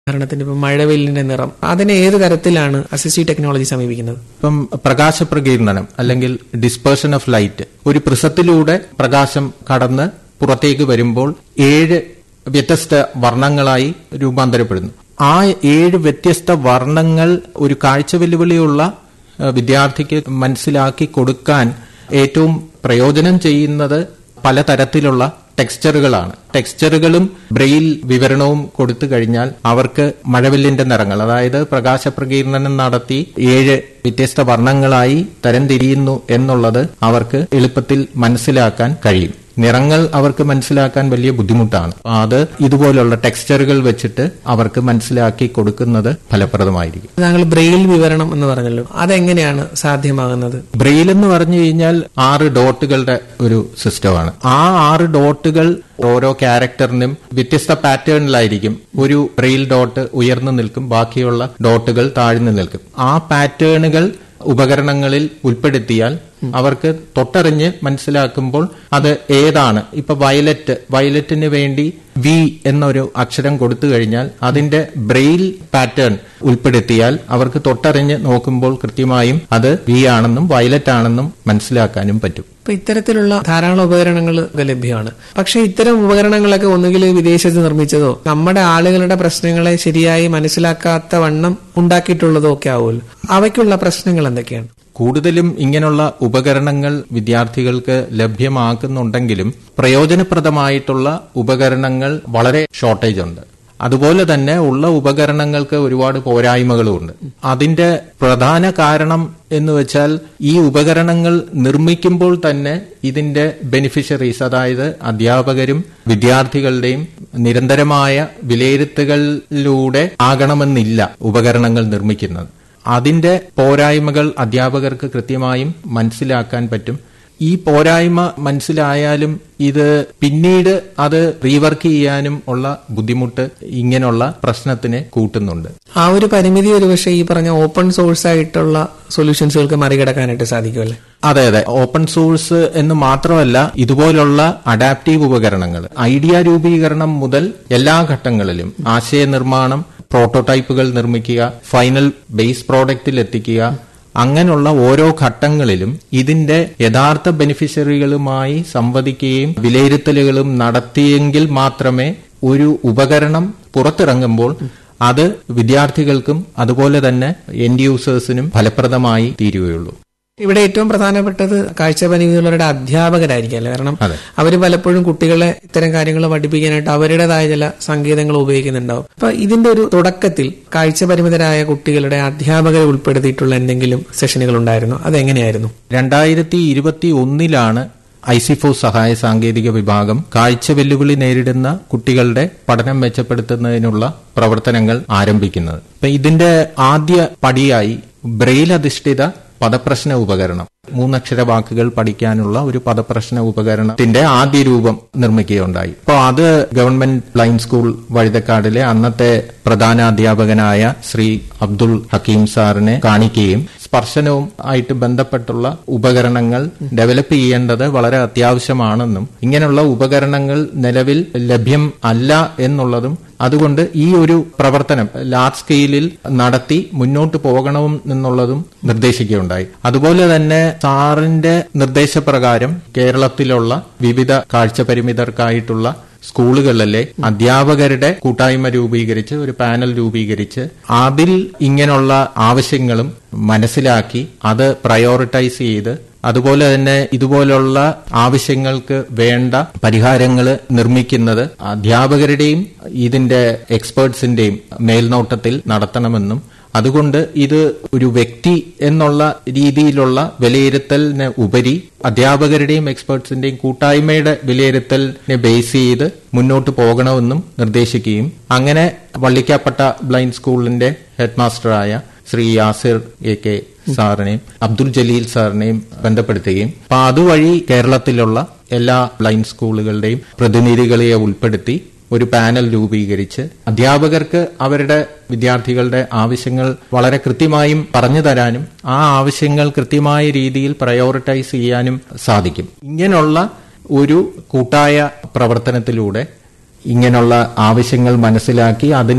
ഉദാഹരണത്തിന് ഇപ്പം മഴവെല്ലിന്റെ നിറം അതിനെ ഏത് തരത്തിലാണ് അസിസ്റ്റീവ് ടെക്നോളജി സമീപിക്കുന്നത് ഇപ്പം പ്രകാശപ്രകീർണനം അല്ലെങ്കിൽ ഡിസ്പേർഷൻ ഓഫ് ലൈറ്റ് ഒരു പ്രിസത്തിലൂടെ പ്രകാശം കടന്ന് പുറത്തേക്ക് വരുമ്പോൾ ഏഴ് വ്യത്യസ്ത വർണ്ണങ്ങളായി രൂപാന്തരപ്പെടുന്നു ആ ഏഴ് വ്യത്യസ്ത വർണ്ണങ്ങൾ ഒരു കാഴ്ച വെല്ലുവിളിയുള്ള ഏഹ്, വിദ്യാർത്ഥിക്ക് മനസ്സിലാക്കി കൊടുക്കാൻ ഏറ്റവും പ്രയോജനം ചെയ്യുന്നത് പലതരത്തിലുള്ള ടെക്സ്ചറുകളാണ് ടെക്സ്ചറുകളും ബ്രെയിൽ വിവരണവും കൊടുത്തു കഴിഞ്ഞാൽ അവർക്ക് മഴവില്ലിന്റെ നിറങ്ങൾ അതായത് പ്രകാശപ്രകീർണനം നടത്തി ഏഴ് വ്യത്യസ്ത വർണ്ണങ്ങളായി തരംതിരിയുന്നു എന്നുള്ളത് അവർക്ക് എളുപ്പത്തിൽ മനസ്സിലാക്കാൻ കഴിയും നിറങ്ങൾ അവർക്ക് മനസ്സിലാക്കാൻ വലിയ ബുദ്ധിമുട്ടാണ് അത് ഇതുപോലുള്ള ടെക്സ്ചറുകൾ വെച്ചിട്ട് അവർക്ക് മനസ്സിലാക്കി കൊടുക്കുന്നത് ഫലപ്രദമായിരിക്കും താങ്കൾ ബ്രെയിൽ വിവരണം എന്ന് പറഞ്ഞല്ലോ അതെങ്ങനെയാണ് സാധ്യമാകുന്നത് ബ്രെയിൽ എന്ന് പറഞ്ഞു കഴിഞ്ഞാൽ ആറ് ഡോട്ടുകളുടെ ഒരു സിസ്റ്റമാണ് ആ ആറ് ഡോട്ടുകൾ ഓരോ ക്യാരക്ടറിനും വ്യത്യസ്ത പാറ്റേണിലായിരിക്കും ഒരു ബ്രെയിൽ ഡോട്ട് ഉയർന്നു നിൽക്കും ബാക്കിയുള്ള ഡോട്ടുകൾ താഴ്ന്നു നിൽക്കും ആ പാറ്റേണുകൾ ഉപകരണങ്ങളിൽ ഉൾപ്പെടുത്തിയാൽ അവർക്ക് തൊട്ടറിഞ്ഞ് മനസ്സിലാക്കുമ്പോൾ അത് ഏതാണ് ഇപ്പൊ വയലറ്റ് വയലറ്റിന് വേണ്ടി വി എന്നൊരു അക്ഷരം കൊടുത്തു കഴിഞ്ഞാൽ അതിന്റെ ബ്രെയിൽ പാറ്റേൺ ഉൾപ്പെടുത്തിയാൽ അവർക്ക് തൊട്ടറിഞ്ഞ് നോക്കുമ്പോൾ കൃത്യമായും അത് വി ആണെന്നും വയലറ്റ് ആണെന്നും മനസ്സിലാക്കാനും പറ്റും ഇപ്പൊ ഇത്തരത്തിലുള്ള ധാരാളം ഉപകരണങ്ങൾ ലഭ്യമാണ് പക്ഷെ ഇത്തരം ഉപകരണങ്ങളൊക്കെ ഒന്നുകിൽ വിദേശത്ത് നിർമ്മിച്ചതോ നമ്മുടെ ആളുകളുടെ പ്രശ്നങ്ങളെ ശരിയായി മനസ്സിലാക്കാത്ത വണ്ണം ഉണ്ടാക്കിയിട്ടുള്ളതോ ഒക്കെ ആവുമല്ലോ അവയ്ക്കുള്ള പ്രശ്നങ്ങൾ എന്തൊക്കെയാണ് കൂടുതലും ഇങ്ങനെയുള്ള ഉപകരണങ്ങൾ വിദ്യാർത്ഥികൾക്ക് ലഭ്യമാക്കുന്നുണ്ടെങ്കിലും പ്രയോജനപ്രദമായിട്ടുള്ള ഉപകരണങ്ങൾ വളരെ ഷോർട്ടേജ് ഉണ്ട് അതുപോലെ തന്നെ ഉള്ള ഉപകരണങ്ങൾക്ക് ഒരുപാട് പോരായ്മകളുമുണ്ട് അതിന്റെ പ്രധാന കാരണം എന്ന് വെച്ചാൽ ഈ ഉപകരണങ്ങൾ നിർമ്മിക്കുമ്പോൾ തന്നെ ഇതിന്റെ ബെനിഫിഷ്യറീസ് അതായത് അധ്യാപകരും വിദ്യാർത്ഥികളുടെയും നിരന്തരമായ വിലയിരുത്തലിലൂടെ ആകണമെന്നില്ല ഉപകരണങ്ങൾ നിർമ്മിക്കുന്നത് അതിന്റെ പോരായ്മകൾ അധ്യാപകർക്ക് കൃത്യമായും മനസ്സിലാക്കാൻ പറ്റും ഈ പോരായ്മ മനസ്സിലായാലും ഇത് പിന്നീട് അത് റീവർക്ക് ചെയ്യാനും ഉള്ള ബുദ്ധിമുട്ട് ഇങ്ങനെയുള്ള പ്രശ്നത്തിന് കൂട്ടുന്നുണ്ട് ആ ഒരു പരിമിതി ഒരുപക്ഷെ ഈ പറഞ്ഞ ഓപ്പൺ സോഴ്സ് ആയിട്ടുള്ള സൊല്യൂഷൻസുകൾക്ക് മറികടക്കാനായിട്ട് സാധിക്കുമല്ലേ അതെ അതെ ഓപ്പൺ സോഴ്സ് എന്ന് മാത്രമല്ല ഇതുപോലുള്ള അഡാപ്റ്റീവ് ഉപകരണങ്ങൾ ഐഡിയ രൂപീകരണം മുതൽ എല്ലാ ഘട്ടങ്ങളിലും ആശയനിർമ്മാണം പ്രോട്ടോടൈപ്പുകൾ നിർമ്മിക്കുക ഫൈനൽ ബേസ് പ്രോഡക്റ്റിൽ എത്തിക്കുക അങ്ങനെയുള്ള ഓരോ ഘട്ടങ്ങളിലും ഇതിന്റെ യഥാർത്ഥ ബെനിഫിഷ്യറികളുമായി സംവദിക്കുകയും വിലയിരുത്തലുകളും നടത്തിയെങ്കിൽ മാത്രമേ ഒരു ഉപകരണം പുറത്തിറങ്ങുമ്പോൾ അത് വിദ്യാർത്ഥികൾക്കും അതുപോലെ തന്നെ എൻഡ് യൂസേഴ്സിനും ഫലപ്രദമായി തീരുകയുള്ളൂ ഇവിടെ ഏറ്റവും പ്രധാനപ്പെട്ടത് കാഴ്ച പരിമിതിയുള്ളവരുടെ അധ്യാപകരായിരിക്കും അല്ലേ കാരണം അതെ. അവർ പലപ്പോഴും കുട്ടികളെ ഇത്തരം കാര്യങ്ങൾ പഠിപ്പിക്കാനായിട്ട് അവരുടേതായ ചില സംഗീതങ്ങൾ ഉപയോഗിക്കുന്നുണ്ടാവും അപ്പൊ ഇതിന്റെ ഒരു തുടക്കത്തിൽ കാഴ്ച പരിമിതരായ കുട്ടികളുടെ അധ്യാപകരെ ഉൾപ്പെടുത്തിയിട്ടുള്ള എന്തെങ്കിലും സെഷനുകൾ ഉണ്ടായിരുന്നു അതെങ്ങനെയായിരുന്നു രണ്ടായിരത്തി ഇരുപത്തി ഒന്നിലാണ് ഐസിഫോ സഹായ സാങ്കേതിക വിഭാഗം കാഴ്ച വെല്ലുവിളി നേരിടുന്ന കുട്ടികളുടെ പഠനം മെച്ചപ്പെടുത്തുന്നതിനുള്ള പ്രവർത്തനങ്ങൾ ആരംഭിക്കുന്നത് അപ്പൊ ഇതിന്റെ ആദ്യ പടിയായി ബ്രെയിൽ അധിഷ്ഠിത പദപ്രശ്ന ഉപകരണം മൂന്നക്ഷര വാക്കുകൾ പഠിക്കാനുള്ള ഒരു പദപ്രശ്ന ഉപകരണത്തിന്റെ ആദ്യ രൂപം നിർമ്മിക്കുകയുണ്ടായി അപ്പോൾ അത് ഗവൺമെന്റ് ബ്ലൈൻഡ് സ്കൂൾ വഴുതക്കാടിലെ അന്നത്തെ പ്രധാന അധ്യാപകനായ ശ്രീ അബ്ദുൾ ഹക്കീം സാറിനെ കാണിക്കുകയും സ്പർശനവും ആയിട്ട് ബന്ധപ്പെട്ടുള്ള ഉപകരണങ്ങൾ ഡെവലപ്പ് ചെയ്യേണ്ടത് വളരെ അത്യാവശ്യമാണെന്നും ഇങ്ങനെയുള്ള ഉപകരണങ്ങൾ നിലവിൽ ലഭ്യം അല്ല എന്നുള്ളതും അതുകൊണ്ട് ഈ ഒരു പ്രവർത്തനം ലാർജ് സ്കെയിലിൽ നടത്തി മുന്നോട്ട് പോകണം എന്നുള്ളതും നിർദ്ദേശിക്കുകയുണ്ടായി അതുപോലെ തന്നെ സാറിന്റെ നിർദ്ദേശപ്രകാരം കേരളത്തിലുള്ള വിവിധ കാഴ്ച പരിമിതർക്കായിട്ടുള്ള സ്കൂളുകളിലെ അധ്യാപകരുടെ കൂട്ടായ്മ രൂപീകരിച്ച് ഒരു പാനൽ രൂപീകരിച്ച് അതിൽ ഇങ്ങനെയുള്ള ആവശ്യങ്ങളും മനസ്സിലാക്കി അത് പ്രയോറിറ്റൈസ് ചെയ്ത് അതുപോലെ തന്നെ ഇതുപോലുള്ള ആവശ്യങ്ങൾക്ക് വേണ്ട പരിഹാരങ്ങൾ നിർമ്മിക്കുന്നത് അധ്യാപകരുടെയും ഇതിന്റെ എക്സ്പേർട്സിന്റെയും മേൽനോട്ടത്തിൽ നടത്തണമെന്നും അതുകൊണ്ട് ഇത് ഒരു വ്യക്തി എന്നുള്ള രീതിയിലുള്ള വിലയിരുത്തലിന് ഉപരി അധ്യാപകരുടെയും എക്സ്പേർട്സിന്റെയും കൂട്ടായ്മയുടെ വിലയിരുത്തലിനെ ബേസ് ചെയ്ത് മുന്നോട്ട് പോകണമെന്നും നിർദ്ദേശിക്കുകയും അങ്ങനെ വള്ളിക്കാപ്പട്ട ബ്ലൈൻഡ് സ്കൂളിന്റെ ഹെഡ് മാസ്റ്ററായ ശ്രീ യാസിർ എ കെ സാറിനെയും അബ്ദുൽ ജലീൽ സാറിനെയും ബന്ധപ്പെടുത്തുകയും അപ്പൊ അതുവഴി കേരളത്തിലുള്ള എല്ലാ ബ്ലൈൻഡ് സ്കൂളുകളുടെയും പ്രതിനിധികളെ ഉൾപ്പെടുത്തി ഒരു പാനൽ രൂപീകരിച്ച് അധ്യാപകർക്ക് അവരുടെ വിദ്യാർത്ഥികളുടെ ആവശ്യങ്ങൾ വളരെ കൃത്യമായും പറഞ്ഞു തരാനും ആ ആവശ്യങ്ങൾ കൃത്യമായ രീതിയിൽ പ്രയോറിറ്റൈസ് ചെയ്യാനും സാധിക്കും ഇങ്ങനെയുള്ള ഒരു കൂട്ടായ പ്രവർത്തനത്തിലൂടെ ഇങ്ങനെയുള്ള ആവശ്യങ്ങൾ മനസ്സിലാക്കി അതിന്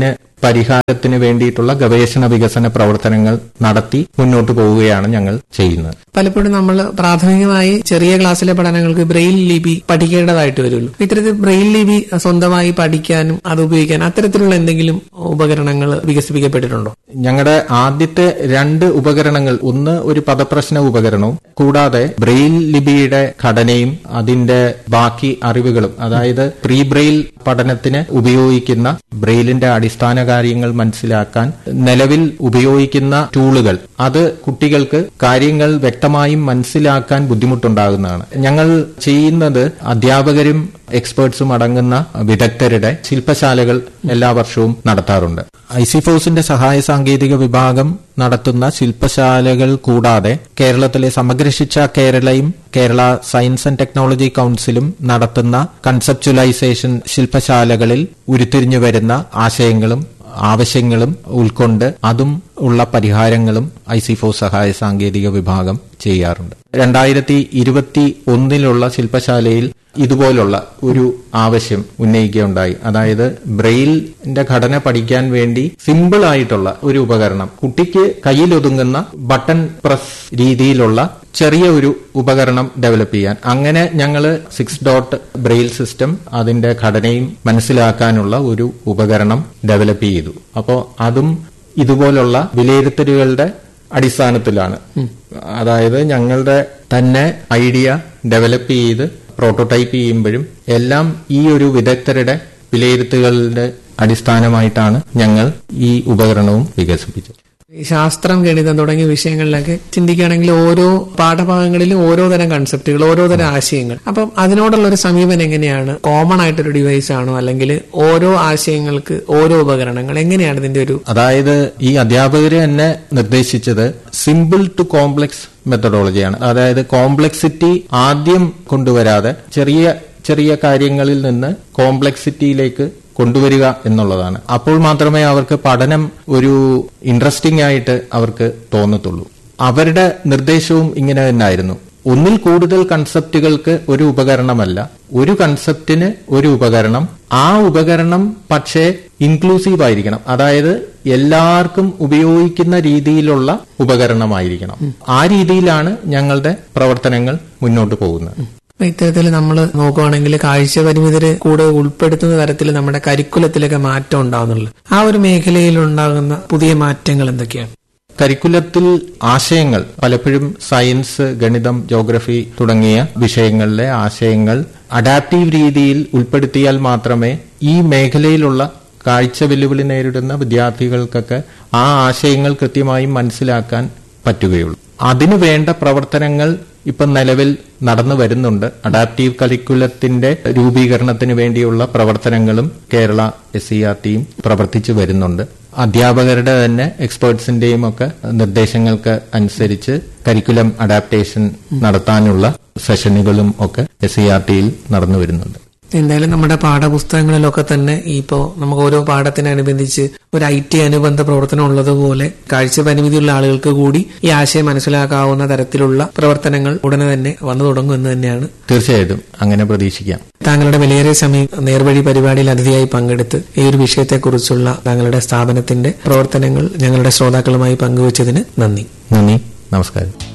പരിഹാരത്തിന് വേണ്ടിയിട്ടുള്ള ഗവേഷണ വികസന പ്രവർത്തനങ്ങൾ നടത്തി മുന്നോട്ട് പോവുകയാണ് ഞങ്ങൾ ചെയ്യുന്നത് പലപ്പോഴും നമ്മൾ പ്രാഥമികമായി ചെറിയ ക്ലാസ്സിലെ പഠനങ്ങൾക്ക് ബ്രെയിൽ ലിപി പഠിക്കേണ്ടതായിട്ട് വരുമല്ലോ ഇത്തരത്തിൽ ബ്രെയിൽ ലിപി സ്വന്തമായി പഠിക്കാനും അത് ഉപയോഗിക്കാനും അത്തരത്തിലുള്ള എന്തെങ്കിലും ഉപകരണങ്ങൾ വികസിപ്പിക്കപ്പെട്ടിട്ടുണ്ടോ ഞങ്ങളുടെ ആദ്യത്തെ രണ്ട് ഉപകരണങ്ങൾ ഒന്ന് ഒരു പദപ്രശ്ന ഉപകരണവും കൂടാതെ ബ്രെയിൽ ലിപിയുടെ ഘടനയും അതിന്റെ ബാക്കി അറിവുകളും അതായത് പ്രീ ബ്രെയിൽ പഠനത്തിന് ഉപയോഗിക്കുന്ന ബ്രെയിലിന്റെ അടിസ്ഥാന കാര്യങ്ങൾ മനസ്സിലാക്കാൻ നിലവിൽ ഉപയോഗിക്കുന്ന ടൂളുകൾ അത് കുട്ടികൾക്ക് കാര്യങ്ങൾ വ്യക്തമായും മനസ്സിലാക്കാൻ ബുദ്ധിമുട്ടുണ്ടാകുന്നതാണ് ഞങ്ങൾ ചെയ്യുന്നത് അധ്യാപകരും എക്സ്പേർട്സും അടങ്ങുന്ന വിദഗ്ധരുടെ ശില്പശാലകൾ എല്ലാ വർഷവും നടത്താറുണ്ട് ഐസിഫോസിന്റെ സഹായ സാങ്കേതിക വിഭാഗം നടത്തുന്ന ശില്പശാലകൾ കൂടാതെ കേരളത്തിലെ സമഗ്ര ശിക്ഷ കേരളയും കേരള സയൻസ് ആൻഡ് ടെക്നോളജി കൌൺസിലും നടത്തുന്ന കൺസെപ്ച്വലൈസേഷൻ ശില്പശാലകളിൽ ഉരുത്തിരിഞ്ഞു വരുന്ന ആശയങ്ങളും ആവശ്യങ്ങളും ഉൾക്കൊണ്ട് അതും ഉള്ള പരിഹാരങ്ങളും ഐസിഫോ സഹായ സാങ്കേതിക വിഭാഗം ചെയ്യാറുണ്ട് രണ്ടായിരത്തി ഇരുപത്തി ഒന്നിലുള്ള ശില്പശാലയിൽ ഇതുപോലുള്ള ഒരു ആവശ്യം ഉന്നയിക്കുകയുണ്ടായി അതായത് ബ്രെയിലിന്റെ ഘടന പഠിക്കാൻ വേണ്ടി സിമ്പിൾ ആയിട്ടുള്ള ഒരു ഉപകരണം കുട്ടിക്ക് കയ്യിലൊതുങ്ങുന്ന ബട്ടൺ പ്രസ് രീതിയിലുള്ള ചെറിയ ഒരു ഉപകരണം ഡെവലപ്പ് ചെയ്യാൻ അങ്ങനെ ഞങ്ങൾ സിക്സ് ഡോട്ട് ബ്രെയിൽ സിസ്റ്റം അതിന്റെ ഘടനയും മനസ്സിലാക്കാനുള്ള ഒരു ഉപകരണം ഡെവലപ്പ് ചെയ്തു അപ്പോൾ അതും ഇതുപോലുള്ള വിലയിരുത്തലുകളുടെ അടിസ്ഥാനത്തിലാണ് അതായത് ഞങ്ങളുടെ തന്നെ ഐഡിയ ഡെവലപ്പ് ചെയ്ത് പ്രോട്ടോടൈപ്പ് ചെയ്യുമ്പോഴും എല്ലാം ഈ ഒരു വിദഗ്ധരുടെ വിലയിരുത്തലുകളുടെ അടിസ്ഥാനമായിട്ടാണ് ഞങ്ങൾ ഈ ഉപകരണവും വികസിപ്പിച്ചത് ഈ ശാസ്ത്രം ഗണിതം തുടങ്ങിയ വിഷയങ്ങളിലൊക്കെ ചിന്തിക്കുകയാണെങ്കിൽ ഓരോ പാഠഭാഗങ്ങളിലും ഓരോ തരം കൺസെപ്റ്റുകൾ ഓരോ തരം ആശയങ്ങൾ അപ്പം അതിനോടുള്ള ഒരു സമീപനം എങ്ങനെയാണ് കോമൺ ആയിട്ടൊരു ഡിവൈസ് ആണോ അല്ലെങ്കിൽ ഓരോ ആശയങ്ങൾക്ക് ഓരോ ഉപകരണങ്ങൾ എങ്ങനെയാണ് ഇതിന്റെ ഒരു അതായത് ഈ അധ്യാപകര് തന്നെ നിർദ്ദേശിച്ചത് സിമ്പിൾ ടു കോംപ്ലക്സ് മെത്തഡോളജിയാണ് അതായത് കോംപ്ലക്സിറ്റി ആദ്യം കൊണ്ടുവരാതെ ചെറിയ ചെറിയ കാര്യങ്ങളിൽ നിന്ന് കോംപ്ലക്സിറ്റിയിലേക്ക് കൊണ്ടുവരിക എന്നുള്ളതാണ് അപ്പോൾ മാത്രമേ അവർക്ക് പഠനം ഒരു ഇൻട്രസ്റ്റിംഗ് ആയിട്ട് അവർക്ക് തോന്നത്തുള്ളൂ അവരുടെ നിർദ്ദേശവും ഇങ്ങനെ തന്നെയായിരുന്നു ഒന്നിൽ കൂടുതൽ കൺസെപ്റ്റുകൾക്ക് ഒരു ഉപകരണമല്ല ഒരു കൺസെപ്റ്റിന് ഒരു ഉപകരണം ആ ഉപകരണം പക്ഷേ ഇൻക്ലൂസീവ് ആയിരിക്കണം അതായത് എല്ലാവർക്കും ഉപയോഗിക്കുന്ന രീതിയിലുള്ള ഉപകരണമായിരിക്കണം ആ രീതിയിലാണ് ഞങ്ങളുടെ പ്രവർത്തനങ്ങൾ മുന്നോട്ട് പോകുന്നത് ഇത്തരത്തിൽ നമ്മൾ നോക്കുവാണെങ്കിൽ കാഴ്ച പരിമിതരെ കൂടെ ഉൾപ്പെടുത്തുന്ന തരത്തിൽ നമ്മുടെ കരിക്കുലത്തിലൊക്കെ മാറ്റം ഉണ്ടാകുന്നുള്ളു ആ ഒരു മേഖലയിൽ ഉണ്ടാകുന്ന പുതിയ മാറ്റങ്ങൾ എന്തൊക്കെയാണ് കരിക്കുലത്തിൽ ആശയങ്ങൾ പലപ്പോഴും സയൻസ് ഗണിതം ജോഗ്രഫി തുടങ്ങിയ വിഷയങ്ങളിലെ ആശയങ്ങൾ അഡാപ്റ്റീവ് രീതിയിൽ ഉൾപ്പെടുത്തിയാൽ മാത്രമേ ഈ മേഖലയിലുള്ള കാഴ്ച വെല്ലുവിളി നേരിടുന്ന വിദ്യാർത്ഥികൾക്കൊക്കെ ആ ആശയങ്ങൾ കൃത്യമായും മനസ്സിലാക്കാൻ പറ്റുകയുള്ളൂ അതിനു വേണ്ട പ്രവർത്തനങ്ങൾ ഇപ്പം നിലവിൽ നടന്നു വരുന്നുണ്ട് അഡാപ്റ്റീവ് കരിക്കുലത്തിന്റെ രൂപീകരണത്തിന് വേണ്ടിയുള്ള പ്രവർത്തനങ്ങളും കേരള എസ് സി ആർ ടിയും പ്രവർത്തിച്ചു വരുന്നുണ്ട് അധ്യാപകരുടെ തന്നെ എക്സ്പേർട്സിന്റെയും ഒക്കെ നിർദ്ദേശങ്ങൾക്ക് അനുസരിച്ച് കരിക്കുലം അഡാപ്റ്റേഷൻ നടത്താനുള്ള സെഷനുകളും ഒക്കെ എസ് സി ആർ ടിയിൽ നടന്നു വരുന്നുണ്ട് എന്തായാലും നമ്മുടെ പാഠപുസ്തകങ്ങളിലൊക്കെ തന്നെ ഇപ്പോ നമുക്ക് ഓരോ പാഠത്തിനനുബന്ധിച്ച് ഒരു ഐ ടി അനുബന്ധ പ്രവർത്തനം ഉള്ളതുപോലെ കാഴ്ച പരിമിതിയുള്ള ആളുകൾക്ക് കൂടി ഈ ആശയം മനസ്സിലാക്കാവുന്ന തരത്തിലുള്ള പ്രവർത്തനങ്ങൾ ഉടനെ തന്നെ വന്നു തുടങ്ങും എന്ന് തന്നെയാണ് തീർച്ചയായിട്ടും അങ്ങനെ പ്രതീക്ഷിക്കാം താങ്കളുടെ വിലയേറിയ സമയം നേർവഴി പരിപാടിയിൽ അതിഥിയായി പങ്കെടുത്ത് ഈ ഒരു വിഷയത്തെക്കുറിച്ചുള്ള താങ്കളുടെ സ്ഥാപനത്തിന്റെ പ്രവർത്തനങ്ങൾ ഞങ്ങളുടെ ശ്രോതാക്കളുമായി പങ്കുവച്ചതിന് നന്ദി നന്ദി നമസ്കാരം